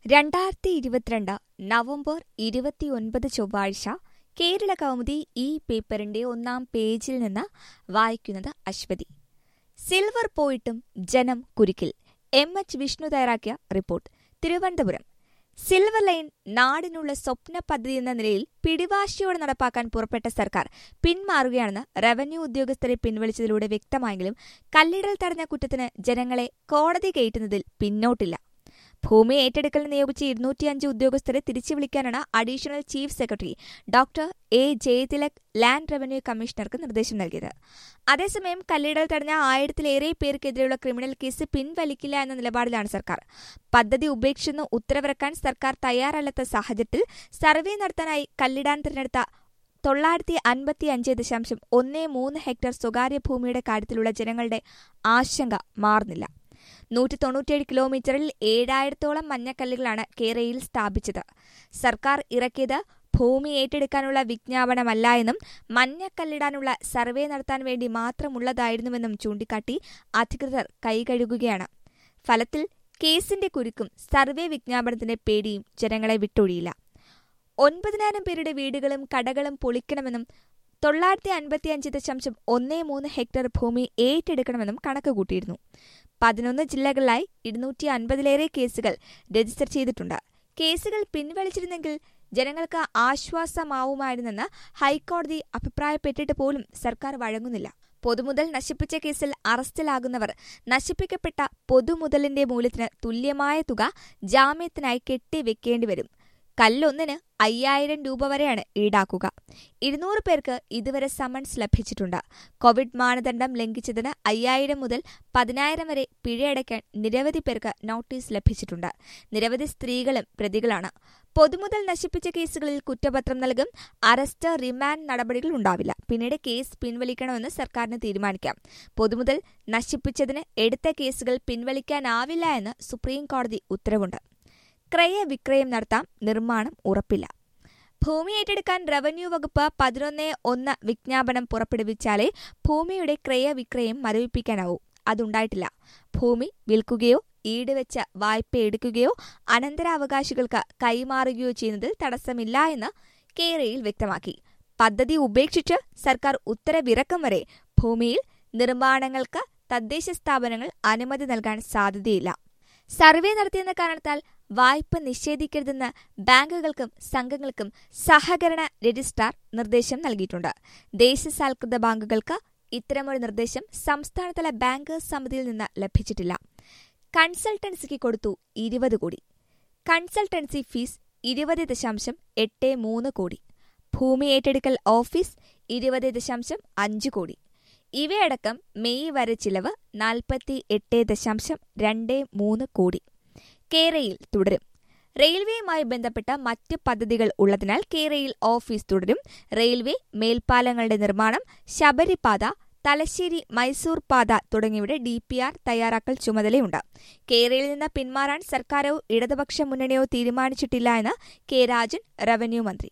രണ്ടായിരത്തി ഇരുപത്തിരണ്ട് നവംബർ ഇരുപത്തിയൊൻപത് ചൊവ്വാഴ്ച കേരള കൗമുദി ഈ പേപ്പറിന്റെ ഒന്നാം പേജിൽ നിന്ന് വായിക്കുന്നത് അശ്വതി സിൽവർ പോയിട്ടും ജനം കുരുക്കിൽ എം എച്ച് വിഷ്ണു തയ്യാറാക്കിയ റിപ്പോർട്ട് തിരുവനന്തപുരം സിൽവർ ലൈൻ നാടിനുള്ള സ്വപ്ന പദ്ധതി എന്ന നിലയിൽ പിടിവാശിയോടെ നടപ്പാക്കാൻ പുറപ്പെട്ട സർക്കാർ പിന്മാറുകയാണെന്ന് റവന്യൂ ഉദ്യോഗസ്ഥരെ പിൻവലിച്ചതിലൂടെ വ്യക്തമായെങ്കിലും കല്ലിടൽ തടഞ്ഞ കുറ്റത്തിന് ജനങ്ങളെ കോടതി കയറ്റുന്നതിൽ പിന്നോട്ടില്ല ഭൂമി ഏറ്റെടുക്കലിന് നിയോഗിച്ച ഇരുന്നൂറ്റിയഞ്ച് ഉദ്യോഗസ്ഥരെ തിരിച്ചു വിളിക്കാനാണ് additional chief secretary doctor A Jayathilak land revenue കമ്മീഷണർക്ക് നിർദ്ദേശം നൽകിയത് അതേസമയം കല്ലിടൽ തടഞ്ഞ ആയിരത്തിലേറെ പേർക്കെതിരെയുള്ള ക്രിമിനൽ കേസ് പിൻവലിക്കില്ല എന്ന നിലപാടിലാണ് സർക്കാർ പദ്ധതി ഉപേക്ഷിച്ചെന്ന് ഉത്തരവിറക്കാൻ സർക്കാർ തയ്യാറല്ലാത്ത സാഹചര്യത്തിൽ സർവേ നടത്താനായി കല്ലിടാൻ തിരഞ്ഞെടുത്ത തൊള്ളായിരത്തി അൻപത്തി അഞ്ച് ദശാംശം ഒന്ന് മൂന്ന് ഹെക്ടർ സ്വകാര്യ ഭൂമിയുടെ കാര്യത്തിലുള്ള ജനങ്ങളുടെ ആശങ്ക മാറുന്നില്ല നൂറ്റി തൊണ്ണൂറ്റിയേഴ് കിലോമീറ്ററിൽ ഏഴായിരത്തോളം മഞ്ഞക്കല്ലുകളാണ് കേരയിൽ സ്ഥാപിച്ചത് സർക്കാർ ഇറക്കിയത് ഭൂമി ഏറ്റെടുക്കാനുള്ള വിജ്ഞാപനമല്ല എന്നും മഞ്ഞക്കല്ലിടാനുള്ള സർവേ നടത്താൻ വേണ്ടി മാത്രമുള്ളതായിരുന്നുവെന്നും ചൂണ്ടിക്കാട്ടി അധികൃതർ കൈകഴുകുകയാണ് ഫലത്തിൽ കേസിന്റെ കുരുക്കും സർവേ വിജ്ഞാപനത്തിന്റെ പേടിയും ജനങ്ങളെ വിട്ടൊഴിയില്ല ഒൻപതിനായിരം പേരുടെ വീടുകളും കടകളും പൊളിക്കണമെന്നും തൊള്ളായിരത്തി അൻപത്തിയഞ്ച് ദശാംശം ഒന്ന് മൂന്ന് ഹെക്ടർ ഭൂമി ഏറ്റെടുക്കണമെന്നും കണക്ക് കൂട്ടിയിരുന്നു പതിനൊന്ന് ജില്ലകളിലായി ഇരുന്നൂറ്റി അൻപതിലേറെ കേസുകൾ രജിസ്റ്റർ ചെയ്തിട്ടുണ്ട് കേസുകൾ പിൻവലിച്ചിരുന്നെങ്കിൽ ജനങ്ങൾക്ക് ആശ്വാസമാവുമായിരുന്നെന്ന് ഹൈക്കോടതി അഭിപ്രായപ്പെട്ടിട്ട് പോലും സർക്കാർ വഴങ്ങുന്നില്ല പൊതുമുതൽ നശിപ്പിച്ച കേസിൽ അറസ്റ്റിലാകുന്നവർ നശിപ്പിക്കപ്പെട്ട പൊതുമുതലിന്റെ മൂല്യത്തിന് തുല്യമായ തുക ജാമ്യത്തിനായി കെട്ടിവെക്കേണ്ടി വരും കല്ലൊന്നിന് അയ്യായിരം രൂപ വരെയാണ് ഈടാക്കുക ഇരുന്നൂറ് പേർക്ക് ഇതുവരെ സമൻസ് ലഭിച്ചിട്ടുണ്ട് കോവിഡ് മാനദണ്ഡം ലംഘിച്ചതിന് അയ്യായിരം മുതൽ പതിനായിരം വരെ പിഴയടയ്ക്കാൻ നിരവധി പേർക്ക് നോട്ടീസ് ലഭിച്ചിട്ടുണ്ട് നിരവധി സ്ത്രീകളും പ്രതികളാണ് പൊതുമുതൽ നശിപ്പിച്ച കേസുകളിൽ കുറ്റപത്രം നൽകും അറസ്റ്റ് റിമാൻഡ് നടപടികൾ ഉണ്ടാവില്ല പിന്നീട് കേസ് പിൻവലിക്കണമെന്ന് സർക്കാരിന് തീരുമാനിക്കാം പൊതുമുതൽ നശിപ്പിച്ചതിന് എടുത്ത കേസുകൾ പിൻവലിക്കാനാവില്ല എന്ന് സുപ്രീം കോടതി ഉത്തരവുണ്ട് ക്രയവിക്രയം നടത്താം നിർമ്മാണം ഉറപ്പില്ല ഭൂമി ഏറ്റെടുക്കാൻ റവന്യൂ വകുപ്പ് പതിനൊന്ന് ഒന്ന് വിജ്ഞാപനം പുറപ്പെടുവിച്ചാലേ ഭൂമിയുടെ ക്രയവിക്രയം മരവിപ്പിക്കാനാവൂ അതുണ്ടായിട്ടില്ല ഭൂമി വിൽക്കുകയോ ഈടുവെച്ച വായ്പ എടുക്കുകയോ അനന്തരാവകാശികൾക്ക് കൈമാറുകയോ ചെയ്യുന്നതിൽ തടസ്സമില്ല എന്ന് കേരയിൽ വ്യക്തമാക്കി പദ്ധതി ഉപേക്ഷിച്ച് സർക്കാർ ഉത്തരവിറക്കം വരെ ഭൂമിയിൽ നിർമ്മാണങ്ങൾക്ക് തദ്ദേശ സ്ഥാപനങ്ങൾ അനുമതി നൽകാൻ സാധ്യതയില്ല സർവേ നടത്തിയെന്ന കാരണത്താൽ വായ്പ നിഷേധിക്കരുതെന്ന് ബാങ്കുകൾക്കും സംഘങ്ങൾക്കും സഹകരണ രജിസ്ട്രാർ നിർദ്ദേശം നൽകിയിട്ടുണ്ട് ദേശസാൽകൃത ബാങ്കുകൾക്ക് ഇത്തരമൊരു നിർദ്ദേശം സംസ്ഥാനതല ബാങ്കേഴ്സ് സമിതിയിൽ നിന്ന് ലഭിച്ചിട്ടില്ല കൺസൾട്ടൻസിക്ക് കൊടുത്തു ഇരുപത് കോടി കൺസൾട്ടൻസി ഫീസ് ഇരുപത് ദശാംശം എട്ട് മൂന്ന് കോടി ഭൂമി ഏറ്റെടുക്കൽ ഓഫീസ് ഇരുപത് ദശാംശം അഞ്ച് കോടി ഇവയടക്കം മെയ് വരെ ചിലവ് നാൽപ്പത്തി എട്ട് ദശാംശം രണ്ട് മൂന്ന് കോടി കേരയിൽ തുടരും റെയിൽവേയുമായി ബന്ധപ്പെട്ട മറ്റ് പദ്ധതികൾ ഉള്ളതിനാൽ കേരയിൽ ഓഫീസ് തുടരും റെയിൽവേ മേൽപ്പാലങ്ങളുടെ നിർമ്മാണം ശബരിപാത തലശ്ശേരി മൈസൂർ പാത തുടങ്ങിയവയുടെ ഡി പി ആർ തയ്യാറാക്കൽ ചുമതലയുണ്ട് കേരളയിൽ നിന്ന് പിന്മാറാൻ സർക്കാരോ ഇടതുപക്ഷ മുന്നണിയോ തീരുമാനിച്ചിട്ടില്ല എന്ന് കെ രാജൻ റവന്യൂ മന്ത്രി